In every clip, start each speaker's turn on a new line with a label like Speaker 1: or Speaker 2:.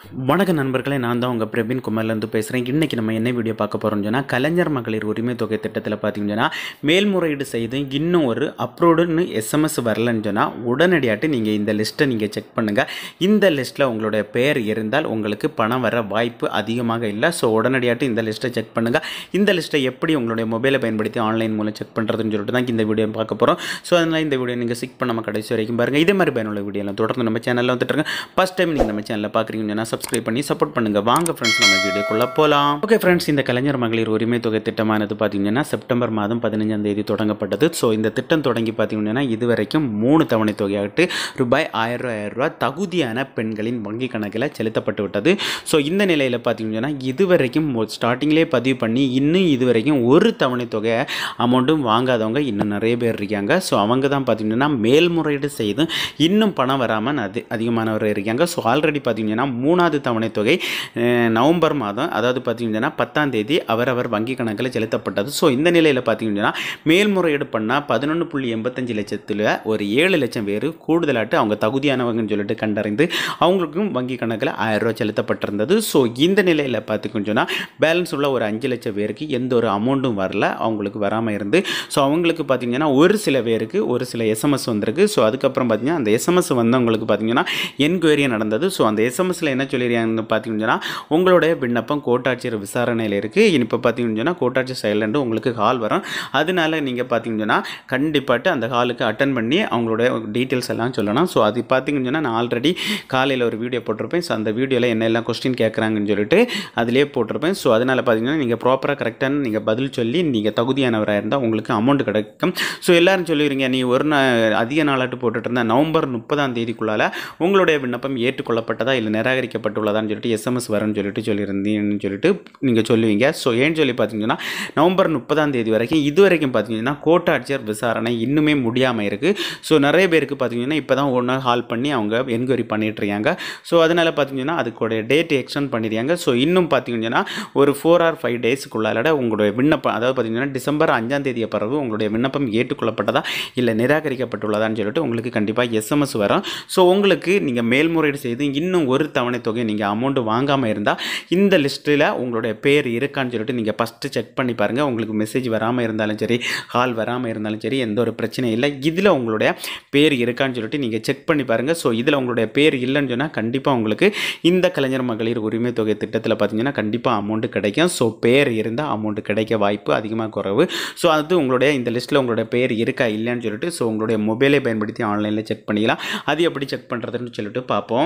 Speaker 1: வணக்க நண்பர்களே நான் தான் உங்கள் பிரவீன் குமார்லேருந்து பேசுகிறேன் இன்றைக்கி நம்ம என்ன வீடியோ பார்க்க போகிறோம்னு சொன்னால் கலைஞர் மகளிர் உரிமை தொகை திட்டத்தில் பார்த்தீங்கன்னா மேல்முறையீடு செய்து இன்னும் ஒரு அப்ரோடுன்னு எஸ்எம்எஸ் வரலன்னு சொன்னால் உடனடியாட்டு நீங்கள் இந்த லிஸ்ட்டை நீங்கள் செக் பண்ணுங்கள் இந்த லிஸ்ட்டில் உங்களுடைய பெயர் இருந்தால் உங்களுக்கு பணம் வர வாய்ப்பு அதிகமாக இல்லை ஸோ உடனடியாட்டு இந்த லிஸ்ட்டை செக் பண்ணுங்கள் இந்த லிஸ்ட்டை எப்படி உங்களுடைய மொபைலை பயன்படுத்தி ஆன்லைன் மூலம் செக் பண்ணுறதுன்னு சொல்லிட்டு தான் இந்த வீடியோ பார்க்க போகிறோம் ஸோ அதனால் இந்த வீடியோ நீங்கள் சிக் பண்ணாமல் கடைசி வரைக்கும் பாருங்கள் இதே மாதிரி பயனுள்ள வீடியோலாம் தொடர்ந்து நம்ம சேனலில் வந்துட்டு இருங்க ஃபஸ்ட் டைம் நீங்கள் நம்ம சேனலில் பார்க்குறீங்கன்னு சொன்னால் சப்ஸ்கிரைப் பண்ணி சப்போர்ட் பண்ணுங்கள் வாங்க ஃப்ரெண்ட்ஸ் நம்ம வீடியோக்குள்ளே போகலாம் ஓகே ஃப்ரெண்ட்ஸ் இந்த கலைஞர் மகளிர் உரிமை தொகை திட்டமானது பார்த்தீங்கன்னா செப்டம்பர் மாதம் பதினஞ்சாம் தேதி தொடங்கப்பட்டது ஸோ இந்த திட்டம் தொடங்கி பார்த்தீங்கன்னா இதுவரைக்கும் மூணு தவணை தொகையாகட்டு ரூபாய் ஆயிரம் ரூபாய் ஆயிரம் ரூபாய் தகுதியான பெண்களின் வங்கி கணக்கில் செலுத்தப்பட்டு விட்டது ஸோ இந்த நிலையில் பார்த்தீங்கன்னா இதுவரைக்கும் ஸ்டார்டிங்லேயே பதிவு பண்ணி இன்னும் இதுவரைக்கும் ஒரு தவணை தொகை அமௌண்ட்டும் வாங்காதவங்க இன்னும் நிறைய பேர் இருக்காங்க ஸோ அவங்க தான் பார்த்தீங்கன்னா மேல்முறையீடு செய்து இன்னும் பணம் வராமல் அது அதிகமானவர் இருக்காங்க ஸோ ஆல்ரெடி பார்த்தீங்கன்னா மூணாவது தவணை தொகை அஹ், நவம்பர் மாதம் அதாவது பார்த்தீங்கன்னா பத்தாம் தேதி அவரவர் வங்கி கணக்கில் செலுத்தப்பட்டது ஸோ இந்த நிலையில் பார்த்தீங்கன்னா மேல்முறையீடு பண்ணால் பதினொன்று புள்ளி எண்பத்தஞ்சு லட்சத்தில் ஒரு ஏழு லட்சம் பேர் கூடுதலாட்டு அவங்க தகுதியானவங்கன்னு சொல்லிட்டு கண்டறிந்து அவங்களுக்கும் வங்கி கணக்கில் ஆயிரம் ரூபாய் செலுத்தப்பட்டிருந்தது ஸோ இந்த நிலையில் பார்த்துக்கோன்னு சொன்னால் பேலன்ஸ் உள்ள ஒரு அஞ்சு லட்சம் பேருக்கு எந்த ஒரு அமௌண்ட்டும் வரல அவங்களுக்கு வராமல் இருந்து ஸோ அவங்களுக்கு பார்த்தீங்கன்னா ஒரு சில பேருக்கு ஒரு சில எஸ்எம்எஸ் வந்திருக்கு ஸோ அதுக்கப்புறம் பார்த்தீங்கன்னா அந்த எஸ்எம்எஸ் வந்தவங்களுக்கு பார்த்தீங்கன்னா என்கொயரி நடந்தது ஸோ அந்த எஸ்எம்எஸில் என்ன சொல்லியிருக்காங்கன்னு பார்த்தீங்கன்னா உங்களுடைய விண்ணப்பம் கோட்டாட்சியர் விசாரணையில் இருக்குது இப்போ பார்த்தீங்கன்னு சொன்னால் கோட்டாட்சியர் சைட்லேருந்து உங்களுக்கு கால் வரும் அதனால நீங்கள் பார்த்தீங்கன்னா கண்டிப்பாட்டு அந்த காலுக்கு அட்டன் பண்ணி அவங்களோட டீட்டெயில்ஸ் எல்லாம் சொல்லணும் ஸோ அது பார்த்தீங்கன்னு சொன்னால் நான் ஆல்ரெடி காலையில் ஒரு வீடியோ போட்டிருப்பேன் ஸோ அந்த வீடியோவில் என்ன எல்லாம் கொஸ்டின் கேட்குறாங்கன்னு சொல்லிட்டு அதிலே போட்டிருப்பேன் ஸோ அதனால் பார்த்தீங்கன்னா நீங்கள் ப்ராப்பராக கரெக்டான நீங்கள் பதில் சொல்லி நீங்கள் தகுதியானவராக இருந்தால் உங்களுக்கு அமௌண்ட் கிடைக்கும் ஸோ எல்லாரும் சொல்லிடுறீங்க நீ ஒரு நாள் அதிக நாளாட்டு போட்டுட்டு இருந்தால் நவம்பர் முப்பதாம் தேதிக்குள்ளால் உங்களுடைய விண்ணப்பம் ஏற்றுக்கொள்ளப்பட்டதா இல்லை நிராகரிக்கப்பட்டுள்ளதான்னு சொல்லிட்டு எஸ்எம்எஸ் வரும்னு சொல்லிட்டு சொல்லியிருந்தீங்கன்னு சொல்லிட்டு நீங்கள் சொல்லுவீங்க ஸோ ஏன்னு சொல்லி பார்த்தீங்கன்னா நவம்பர் முப்பதாம் தேதி வரைக்கும் இது வரைக்கும் பார்த்தீங்கன்னா கோட்டாட்சியர் விசாரணை இன்னுமே முடியாமல் இருக்குது ஸோ நிறைய பேருக்கு பார்த்தீங்கன்னா இப்போ தான் ஒன்றா ஹால் பண்ணி அவங்க என்கொயரி பண்ணிட்டு இருக்காங்க ஸோ அதனால் பார்த்தீங்கன்னா அதுக்குடைய டேட் எக்ஸ்டெண்ட் பண்ணிடுறாங்க ஸோ இன்னும் பார்த்தீங்கன்னா ஒரு ஃபோர் ஆர் ஃபைவ் டேஸுக்குள்ளால உங்களுடைய விண்ணப்பம் அதாவது பார்த்தீங்கன்னா டிசம்பர் அஞ்சாம் தேதியை பிறகு உங்களுடைய விண்ணப்பம் ஏற்றுக்கொள்ளப்பட்டதா இல்லை நிராகரிக்கப்பட்டுள்ளதான்னு சொல்லிட்டு உங்களுக்கு கண்டிப்பாக எஸ்எம்எஸ் வரும் ஸோ உங்களுக்கு நீங்கள் மேல்முறையீடு செய்து இன்னும் ஒரு தவணை தொகை நீங்கள் அமௌண்ட் வாங்காமல் இருந்தால் இந்த லிஸ்ட்டில் உங்களுடைய பேர் இருக்கான்னு சொல்லிட்டு நீங்கள் ஃபஸ்ட்டு செக் பண்ணி பாருங்கள் உங்களுக்கு மெசேஜ் வராமல் இருந்தாலும் சரி கால் வராமல் இருந்தாலும் சரி எந்த ஒரு பிரச்சனையும் இல்லை இதில் உங்களுடைய பேர் இருக்கான்னு சொல்லிட்டு நீங்கள் செக் பண்ணி பாருங்கள் ஸோ இதில் உங்களுடைய பேர் இல்லைன்னு சொன்னால் கண்டிப்பாக உங்களுக்கு இந்த கலைஞர் மகளிர் உரிமை தொகை திட்டத்தில் பார்த்தீங்கன்னா கண்டிப்பாக அமௌண்ட் கிடைக்கும் ஸோ பேர் இருந்தால் அமௌண்ட் கிடைக்க வாய்ப்பு அதிகமாக குறைவு ஸோ அது உங்களுடைய இந்த லிஸ்ட்டில் உங்களுடைய பேர் இருக்கா இல்லைன்னு சொல்லிட்டு ஸோ உங்களுடைய மொபைலை பயன்படுத்தி ஆன்லைனில் செக் பண்ணிக்கலாம் அது எப்படி செக் பண்ணுறதுன்னு சொல்லிட்டு பார்ப்போம்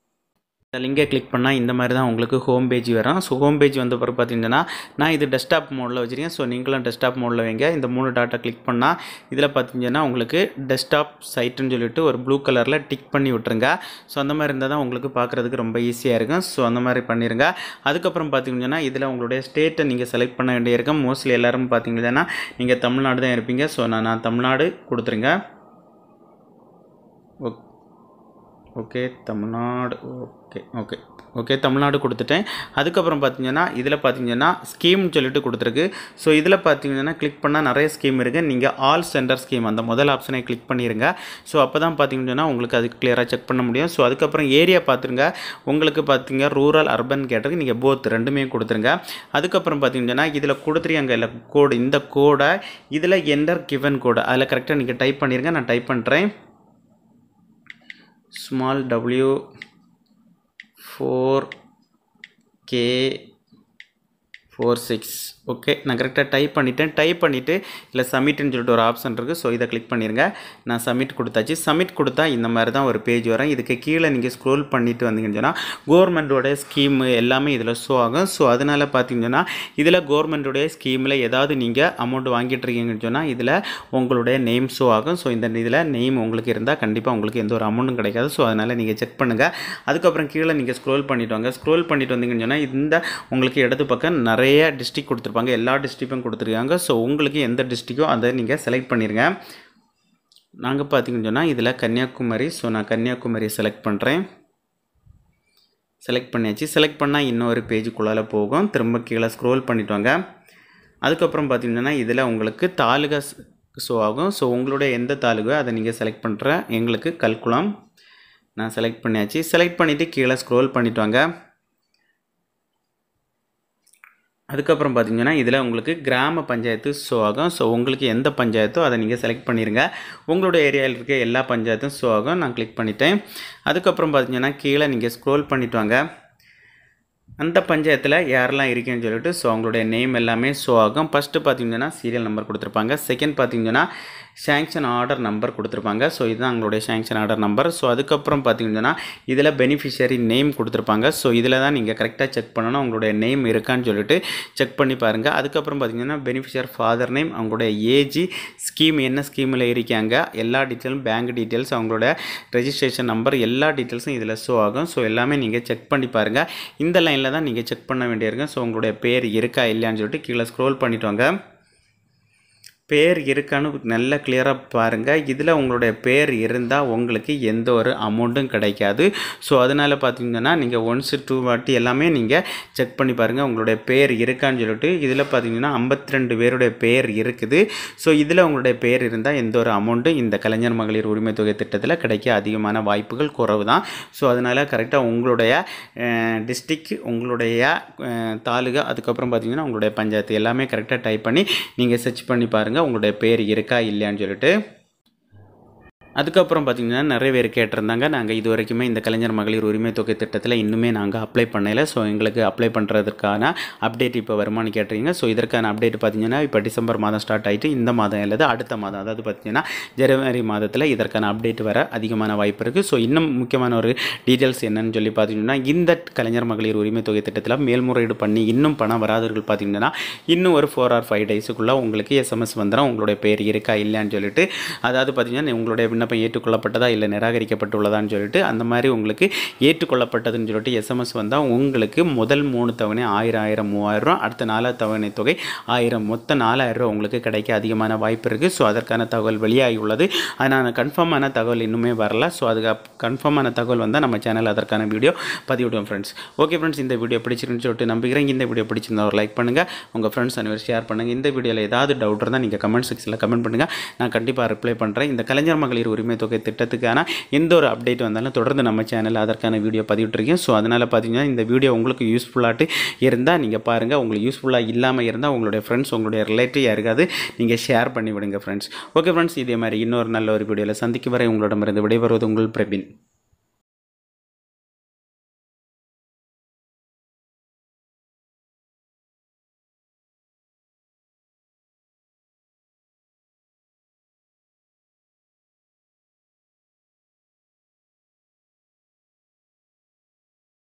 Speaker 1: இந்த லிங்கை கிளிக் பண்ணால் இந்த மாதிரி தான் உங்களுக்கு ஹோம் பேஜ் வரும் ஸோ ஹோம் பேஜ் வந்த பிறகு பார்த்தீங்கன்னா நான் இது டெஸ்க்டாப் மோடில் வச்சுருக்கேன் ஸோ நீங்களும் டெஸ்க்டாப் மோடில் வைங்க இந்த மூணு டாட்டா கிளிக் பண்ணால் இதில் பார்த்தீங்கன்னா உங்களுக்கு டெஸ்க்டாப் சைட்டுன்னு சொல்லிட்டு ஒரு ப்ளூ கலரில் டிக் பண்ணி விட்ருங்க ஸோ அந்த மாதிரி இருந்தால் தான் உங்களுக்கு பார்க்குறதுக்கு ரொம்ப ஈஸியாக இருக்கும் ஸோ அந்த மாதிரி பண்ணிடுங்க அதுக்கப்புறம் பார்த்தீங்கன்னா இதில் உங்களுடைய ஸ்டேட்டை நீங்கள் செலக்ட் பண்ண வேண்டியிருக்கும் மோஸ்ட்லி எல்லோரும் பார்த்தீங்கன்னா நீங்கள் தமிழ்நாடு தான் இருப்பீங்க ஸோ நான் நான் தமிழ்நாடு கொடுத்துருங்க okay okay Tamil Nadu okay okay okay Tamil Nadu கொடுத்துட்டேன் அதுக்கப்புறம் பார்த்தீங்கன்னா இதில் பார்த்தீங்கன்னா ஸ்கீம்னு சொல்லிட்டு கொடுத்துருக்கு ஸோ இதில் பார்த்தீங்கன்னா கிளிக் பண்ணால் நிறைய ஸ்கீம் இருக்குது நீங்கள் ஆல் சென்டர் ஸ்கீம் அந்த முதல் ஆப்ஷனை கிளிக் பண்ணிடுங்க ஸோ அப்போ தான் பார்த்தீங்கன்னா உங்களுக்கு அது கிளியராக செக் பண்ண முடியும் ஸோ அதுக்கப்புறம் ஏரியா பார்த்துருங்க உங்களுக்கு பார்த்தீங்க ரூரல் அர்பன் கேட்டதுக்கு நீங்கள் போத் ரெண்டுமே கொடுத்துருங்க அதுக்கப்புறம் பார்த்தீங்கன்னா இதில் கொடுத்துருக்காங்க இல்லை கோடு இந்த கோடை இதில் என்டர் கிவன் கோடு அதில் கரெக்டாக நீங்கள் டைப் பண்ணிடுங்க நான் டைப் பண்ணுறேன் small w 4 k four six okay நான் கரெக்டாக டைப் பண்ணிட்டேன் டைப் பண்ணிவிட்டு இல்லை சப்மிட்னு சொல்லிட்டு ஒரு ஆப்ஷன் இருக்குது ஸோ இதை கிளிக் பண்ணிடுங்க நான் சப்மிட் கொடுத்தாச்சு சப்மிட் கொடுத்தா இந்த மாதிரி தான் ஒரு பேஜ் வரும் இதுக்கு கீழே நீங்கள் ஸ்க்ரோல் பண்ணிட்டு வந்தீங்கன்னு சொன்னால் கவர்மெண்ட்டோட ஸ்கீமு எல்லாமே இதில் ஷோ ஆகும் ஸோ அதனால் பார்த்தீங்கன்னா இதில் கவர்மெண்ட்டோடைய ஸ்கீமில் ஏதாவது நீங்கள் அமௌண்ட் வாங்கிட்டு இருக்கீங்கன்னு சொன்னால் இதில் உங்களுடைய நேம் ஷோ ஆகும் ஸோ இந்த இதில் நேம் உங்களுக்கு இருந்தால் கண்டிப்பாக உங்களுக்கு எந்த ஒரு அமௌண்ட்டும் கிடைக்காது ஸோ அதனால் நீங்கள் செக் பண்ணுங்கள் அதுக்கப்புறம் கீழே நீங்கள் ஸ்க்ரோல் பண்ணிட்டு வாங்க ஸ்க்ரோல் பண்ணிட்டு வந்தீங்கன்னு சொன்னால் இந்த உங்களுக்கு இடது பக்கம் நிறைய டிஸ்ட்ரிக் கொடுத்துருப்பாங்க எல்லா டிஸ்ட்ரிக்டும் கொடுத்துருக்காங்க ஸோ உங்களுக்கு எந்த டிஸ்ட்ரிக்கோ அதை நீங்கள் செலக்ட் பண்ணிடுங்க நாங்கள் பார்த்தீங்கன்னு சொன்னால் இதில் கன்னியாகுமரி ஸோ நான் கன்னியாகுமரி செலக்ட் பண்ணுறேன் செலக்ட் பண்ணியாச்சு செலக்ட் பண்ணால் இன்னொரு பேஜுக்குள்ளால் போகும் திரும்ப கீழே ஸ்க்ரோல் பண்ணிட்டு வாங்க அதுக்கப்புறம் பார்த்தீங்கன்னா இதில் உங்களுக்கு தாலுகா ஷோ ஆகும் ஸோ உங்களுடைய எந்த தாலுகோ அதை நீங்கள் செலக்ட் பண்ணுற எங்களுக்கு கல்குளம் நான் செலக்ட் பண்ணியாச்சு செலக்ட் பண்ணிவிட்டு கீழே ஸ்க்ரோல் பண்ணிட்டு வாங்க அதுக்கப்புறம் பார்த்தீங்கன்னா இதில் உங்களுக்கு கிராம பஞ்சாயத்து ஷோ ஆகும் ஸோ உங்களுக்கு எந்த பஞ்சாயத்தோ அதை நீங்கள் செலக்ட் பண்ணிடுங்க உங்களோட ஏரியாவில் இருக்க எல்லா பஞ்சாயத்தும் ஷோ ஆகும் நான் கிளிக் பண்ணிட்டேன் அதுக்கப்புறம் பார்த்தீங்கன்னா கீழே நீங்கள் ஸ்க்ரோல் பண்ணிட்டு வாங்க அந்த பஞ்சாயத்தில் யாரெல்லாம் இருக்கேன்னு சொல்லிட்டு ஸோ அவங்களுடைய நேம் எல்லாமே ஷோ ஆகும் ஃபஸ்ட்டு பார்த்தீங்கன்னா சீரியல் நம்பர் கொடுத்துருப்பாங்க செகண்ட் பார்த்தீங்கன்னா சேங்ஷன் ஆர்டர் நம்பர் கொடுத்துருப்பாங்க ஸோ இதுதான் அவங்களுடைய சேங்ஷன் ஆர்டர் நம்பர் ஸோ அதுக்கப்புறம் பார்த்தீங்கன்னா இதில் பெனிஃபிஷியரி நேம் கொடுத்துருப்பாங்க ஸோ இதில் தான் நீங்கள் கரெக்டாக செக் பண்ணணும் அவங்களுடைய நேம் இருக்கான்னு சொல்லிட்டு செக் பண்ணி பாருங்கள் அதுக்கப்புறம் பார்த்தீங்கன்னா பெனிஃபிஷியர் ஃபாதர் நேம் அவங்களுடைய ஏஜ் ஸ்கீம் என்ன ஸ்கீமில் இருக்காங்க எல்லா டீட்டெயிலும் பேங்க் டீட்டெயில்ஸ் அவங்களோட ரெஜிஸ்ட்ரேஷன் நம்பர் எல்லா டீட்டெயில்ஸும் இதில் ஷோ ஆகும் ஸோ எல்லாமே நீங்கள் செக் பண்ணி பாருங்கள் இந்த லைனில் தான் நீங்கள் செக் பண்ண வேண்டியிருக்கும் ஸோ உங்களுடைய பேர் இருக்கா இல்லையான்னு சொல்லிட்டு கீழே ஸ்க்ரோல் பண்ணிட்டு வாங்க பேர் இருக்கான்னு நல்லா கிளியராக பாருங்கள் இதில் உங்களுடைய பேர் இருந்தால் உங்களுக்கு எந்த ஒரு அமௌண்ட்டும் கிடைக்காது ஸோ அதனால் பார்த்தீங்கன்னா நீங்கள் ஒன்ஸ் டூ வாட்டி எல்லாமே நீங்கள் செக் பண்ணி பாருங்கள் உங்களுடைய பேர் இருக்கான்னு சொல்லிட்டு இதில் பார்த்தீங்கன்னா ஐம்பத்தி ரெண்டு பேருடைய பேர் இருக்குது ஸோ இதில் உங்களுடைய பேர் இருந்தால் எந்த ஒரு அமௌண்ட்டும் இந்த கலைஞர் மகளிர் உரிமை தொகை திட்டத்தில் கிடைக்க அதிகமான வாய்ப்புகள் குறைவு தான் ஸோ அதனால் கரெக்டாக உங்களுடைய டிஸ்ட்ரிக் உங்களுடைய அஹ், தாலுகா அதுக்கப்புறம் பார்த்தீங்கன்னா உங்களுடைய பஞ்சாயத்து எல்லாமே கரெக்டாக டைப் பண்ணி நீங்கள் சர்ச் பண்ணி பாருங்கள் உங்களுடைய பேர் இருக்கா இல்லையான்னு சொல்லிட்டு அதுக்கப்புறம் பார்த்தீங்கன்னா நிறைய பேர் கேட்டிருந்தாங்க நாங்கள் இது வரைக்குமே இந்த கலைஞர் மகளிர் உரிமை தொகை திட்டத்தில் இன்னுமே நாங்கள் அப்ளை பண்ணல ஸோ எங்களுக்கு அப்ளை பண்ணுறதுக்கான அப்டேட் இப்போ வருமானு கேட்டிருக்கீங்க ஸோ இதற்கான அப்டேட் பார்த்தீங்கன்னா இப்போ டிசம்பர் மாதம் ஸ்டார்ட் ஆகிட்டு இந்த மாதம் அல்லது அடுத்த மாதம் அதாவது பார்த்தீங்கன்னா ஜனவரி மாதத்தில் இதற்கான அப்டேட் வர அதிகமான வாய்ப்பு இருக்குது ஸோ இன்னும் முக்கியமான ஒரு டீட்டெயில்ஸ் என்னன்னு சொல்லி பார்த்தீங்கன்னா இந்த கலைஞர் மகளிர் உரிமை தொகை திட்டத்தில் மேல்முறையீடு பண்ணி இன்னும் பணம் வராதவர்கள் பார்த்தீங்கன்னா இன்னும் ஒரு ஃபோர் ஆர் ஃபைவ் டேஸுக்குள்ளே உங்களுக்கு எஸ்எம்எஸ் வந்துடும் உங்களுடைய பேர் இருக்கா இல்லையான்னு சொல்லிட்டு அதாவது பார்த்தீங்கன்னா உங்களுடைய விண்ணப்பம் ஏற்றுக்கொள்ளப்பட்டதா இல்லை நிராகரிக்கப்பட்டுள்ளதான்னு சொல்லிட்டு அந்த மாதிரி உங்களுக்கு ஏற்றுக்கொள்ளப்பட்டதுன்னு சொல்லிட்டு எஸ்எம்எஸ் வந்தால் உங்களுக்கு முதல் மூணு தவணை ஆயிரம் ஆயிரம் மூவாயிரம் ரூபா அடுத்த நாலாவது தவணை தொகை ஆயிரம் மொத்த நாலாயிரம் ரூபா உங்களுக்கு கிடைக்க அதிகமான வாய்ப்பு இருக்குது ஸோ அதற்கான தகவல் வெளியாகி உள்ளது அதனால் கன்ஃபார்மான தகவல் இன்னுமே வரல ஸோ அதுக்கு கன்ஃபார்மான தகவல் வந்தால் நம்ம சேனல் அதற்கான வீடியோ பதிவிடுவோம் ஃப்ரெண்ட்ஸ் ஓகே ஃப்ரெண்ட்ஸ் இந்த வீடியோ பிடிச்சிருக்குன்னு சொல்லிட்டு நம்புகிறேன் இந்த வீடியோ பிடிச்சிருந்தா ஒரு லைக் பண்ணுங்கள் உங்கள் ஃப்ரெண்ட்ஸ் அனைவரும் ஷேர் பண்ணுங்கள் இந்த வீடியோவில் ஏதாவது டவுட் இருந்தால் நீங்கள் கமெண்ட் செக்ஷனில் கமெண்ட் பண்ணுங்கள் நான் கண்டிப்பாக ரிப்ளை பண்ணுறேன் இந்த கலைஞர் மகளிர் உரிமை தொகை திட்டத்துக்கான எந்த ஒரு அப்டேட் வந்தாலும் தொடர்ந்து நம்ம சேனலில் அதற்கான வீடியோ பதிவிட்டுருக்கேன் ஸோ அதனால் பார்த்தீங்கன்னா இந்த வீடியோ உங்களுக்கு யூஸ்ஃபுல்லாட்டு இருந்தால் நீங்கள் பாருங்கள் உங்களுக்கு யூஸ்ஃபுல்லாக இல்லாமல் இருந்தால் உங்களுடைய ஃப்ரெண்ட்ஸ் உங்களுடைய ரிலேட்டிவ் யாருக்காவது நீங்கள் ஷேர் பண்ணி விடுங்க ஃப்ரெண்ட்ஸ் ஓகே ஃப்ரெண்ட்ஸ் இதே மாதிரி இன்னொரு நல்ல ஒரு வீடியோவில் சந்திக்கும் வரை உங்களிடமிருந்து விடைபெறுவது உங்கள் பிரபின்